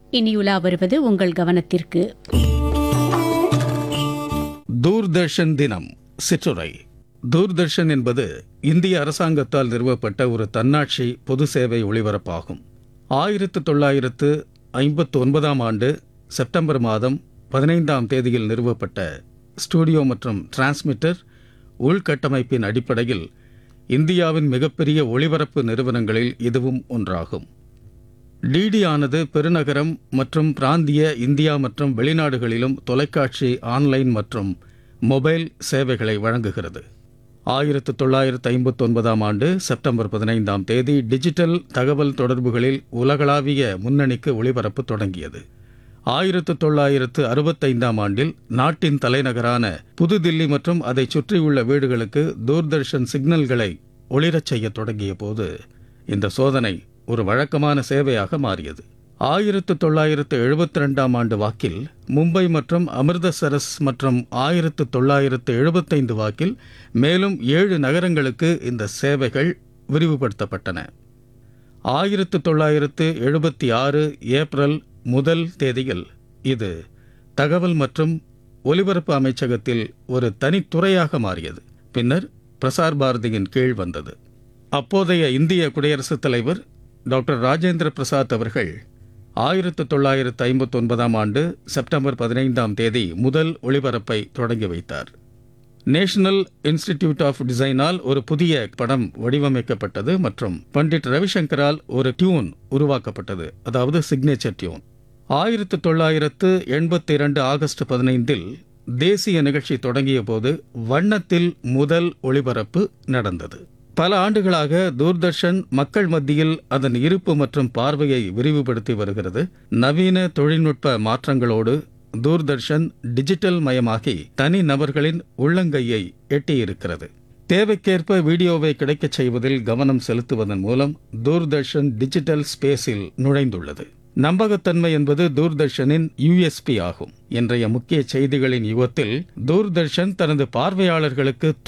இனியுலா வருவது உங்கள் கவனத்திற்கு தூர்தர்ஷன் தினம் சிற்றுரை தூர்தர்ஷன் என்பது இந்திய அரசாங்கத்தால் நிறுவப்பட்ட ஒரு தன்னாட்சி பொது சேவை ஒளிபரப்பாகும் ஆயிரத்து தொள்ளாயிரத்து ஐம்பத்து ஒன்பதாம் ஆண்டு செப்டம்பர் மாதம் பதினைந்தாம் தேதியில் நிறுவப்பட்ட ஸ்டூடியோ மற்றும் டிரான்ஸ்மிட்டர் உள்கட்டமைப்பின் அடிப்படையில் இந்தியாவின் மிகப்பெரிய ஒளிபரப்பு நிறுவனங்களில் இதுவும் ஒன்றாகும் டிடி ஆனது பெருநகரம் மற்றும் பிராந்திய இந்தியா மற்றும் வெளிநாடுகளிலும் தொலைக்காட்சி ஆன்லைன் மற்றும் மொபைல் சேவைகளை வழங்குகிறது ஆயிரத்து தொள்ளாயிரத்து ஐம்பத்தொன்பதாம் ஆண்டு செப்டம்பர் பதினைந்தாம் தேதி டிஜிட்டல் தகவல் தொடர்புகளில் உலகளாவிய முன்னணிக்கு ஒளிபரப்பு தொடங்கியது ஆயிரத்து தொள்ளாயிரத்து அறுபத்தைந்தாம் ஆண்டில் நாட்டின் தலைநகரான புதுதில்லி மற்றும் அதைச் சுற்றியுள்ள வீடுகளுக்கு தூர்தர்ஷன் சிக்னல்களை ஒளிரச் செய்யத் தொடங்கிய போது இந்த சோதனை ஒரு வழக்கமான சேவையாக மாறியது ஆயிரத்து தொள்ளாயிரத்து எழுபத்தி ரெண்டாம் ஆண்டு வாக்கில் மும்பை மற்றும் அமிர்தசரஸ் மற்றும் ஆயிரத்து தொள்ளாயிரத்து எழுபத்தைந்து வாக்கில் மேலும் ஏழு நகரங்களுக்கு இந்த சேவைகள் விரிவுபடுத்தப்பட்டன ஆயிரத்து தொள்ளாயிரத்து எழுபத்தி ஆறு ஏப்ரல் முதல் தேதியில் இது தகவல் மற்றும் ஒலிபரப்பு அமைச்சகத்தில் ஒரு தனித்துறையாக மாறியது பின்னர் பிரசார் பாரதியின் கீழ் வந்தது அப்போதைய இந்திய குடியரசுத் தலைவர் டாக்டர் ராஜேந்திர பிரசாத் அவர்கள் ஆயிரத்து தொள்ளாயிரத்து ஐம்பத்தி ஒன்பதாம் ஆண்டு செப்டம்பர் பதினைந்தாம் தேதி முதல் ஒளிபரப்பை தொடங்கி வைத்தார் நேஷனல் இன்ஸ்டிடியூட் ஆஃப் டிசைனால் ஒரு புதிய படம் வடிவமைக்கப்பட்டது மற்றும் பண்டிட் ரவிசங்கரால் ஒரு டியூன் உருவாக்கப்பட்டது அதாவது சிக்னேச்சர் டியூன் ஆயிரத்து தொள்ளாயிரத்து எண்பத்தி இரண்டு ஆகஸ்ட் பதினைந்தில் தேசிய நிகழ்ச்சி தொடங்கிய போது வண்ணத்தில் முதல் ஒளிபரப்பு நடந்தது பல ஆண்டுகளாக தூர்தர்ஷன் மக்கள் மத்தியில் அதன் இருப்பு மற்றும் பார்வையை விரிவுபடுத்தி வருகிறது நவீன தொழில்நுட்ப மாற்றங்களோடு தூர்தர்ஷன் டிஜிட்டல் மயமாகி தனி நபர்களின் உள்ளங்கையை எட்டியிருக்கிறது தேவைக்கேற்ப வீடியோவை கிடைக்கச் செய்வதில் கவனம் செலுத்துவதன் மூலம் தூர்தர்ஷன் டிஜிட்டல் ஸ்பேஸில் நுழைந்துள்ளது நம்பகத்தன்மை என்பது தூர்தர்ஷனின் யுஎஸ்பி ஆகும் இன்றைய முக்கிய செய்திகளின் யுகத்தில் தூர்தர்ஷன் தனது பார்வையாளர்களுக்கு